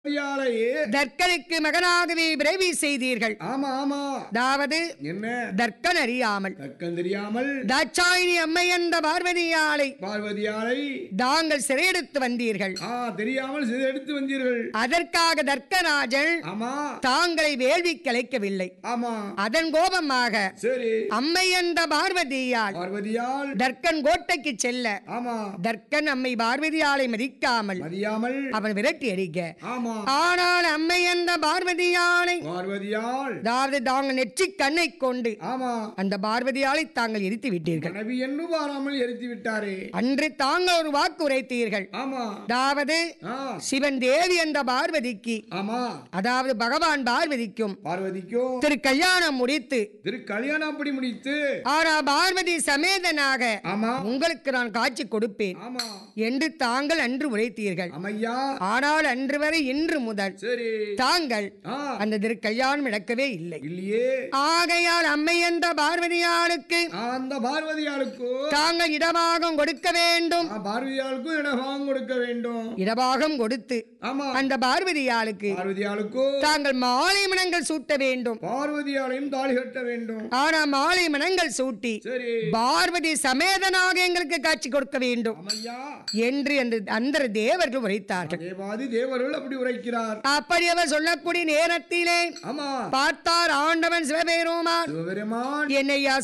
பார்வதியாலையே தர்க்கனுக்கு மகனாகவே விரைவி செய்தீர்கள் ஆமா ஆமா அதாவது என்ன தர்க்கன் அறியாமல் தக்கம் தெரியாமல் தாட்சாயினி அம்மை என்ற பார்வதியாளை பார்வதியாலை தாங்கள் சிறையெடுத்து வந்தீர்கள் ஆ தெரியாமல் சிதை எடுத்து வந்தீர்கள் அதற்காக தர்க்கராஜன் ஆமா தாங்களை வேள்வி கலைக்கவில்லை ஆமா அதன் கோபமாக சரி அம்மை என்ற பார்வதியால் பார்வதியால் தர்க்கன் கோட்டைக்கு செல்ல ஆமா தர்க்கன் அம்மை பார்வதியாலை மதிக்காமல் மதியாமல் அவன் விரட்டி அடிக்க ஆமா ஆனால் அம்மை என்ற பார்வதியாலை பார்வதியால் அதாவது தாங்கள் நெற்றி கண்ணை கொண்டு ஆமா அந்த பார்வதியாலை தாங்கள் எரித்து விட்டீர்கள் மனைவி என்னும் வாராமல் எரித்து விட்டாரே அன்று தாங்கள் ஒரு வாக்கு உரைத்தீர்கள் ஆமா அதாவது ஆ சிவன் தேவி என்ற பார்வதிக்கு ஆமா அதாவது பகவான் பார்வதிக்கும் பார்வதிக்கும் திரு கல்யாணம் முடித்து திரு கல்யாணம் அப்படி முடித்து ஆனா பார்வதி சமேதனாக ஆமா உங்களுக்கு நான் காட்சி கொடுப்பேன் ஆமா என்று தாங்கள் அன்று உரைத்தீர்கள் அம்மையா ஆனால் அன்று வரை இன்று முதல் சரி தாங்கள் ஆ அந்த திரு கல்யாணம் நடக்கவே இல்லை இல்லையே ஆகையால் அம்மை என்ற பார்வதியாளுக்கு அந்த பார்வதியாளுக்கும் தாங்கள் இடபாகம் கொடுக்க வேண்டும் ஆ, பார்வதியாளுக்கும் இடபாகம் கொடுக்க வேண்டும் இடபாகம் கொடுத்து ஆமா அந்த பார்வதியாளுக்கு பார்வதியாளுக்கும் தாங்கள் மாலை மணங்கள் சூட்ட வேண்டும் பார்வதியாளையும் தாலி கட்ட வேண்டும் ஆனா மாலை மணங்கள் சூட்டி சரி பார்வதி சமேதனாக எங்களுக்கு காட்சி கொடுக்க வேண்டும் அம்மையா என்று அந்த அந்த தேவர்கள் உரைத்தார்கள் தேவாதி தேவர்கள் அப்படி உரைக்கிறார் அப்படி அவர் சொல்லக்கூடிய நேரத்திலே ஆமா பார்த்தார் ஆண்டவன் சிவபெருமான் சிவபெருமான் என்னையா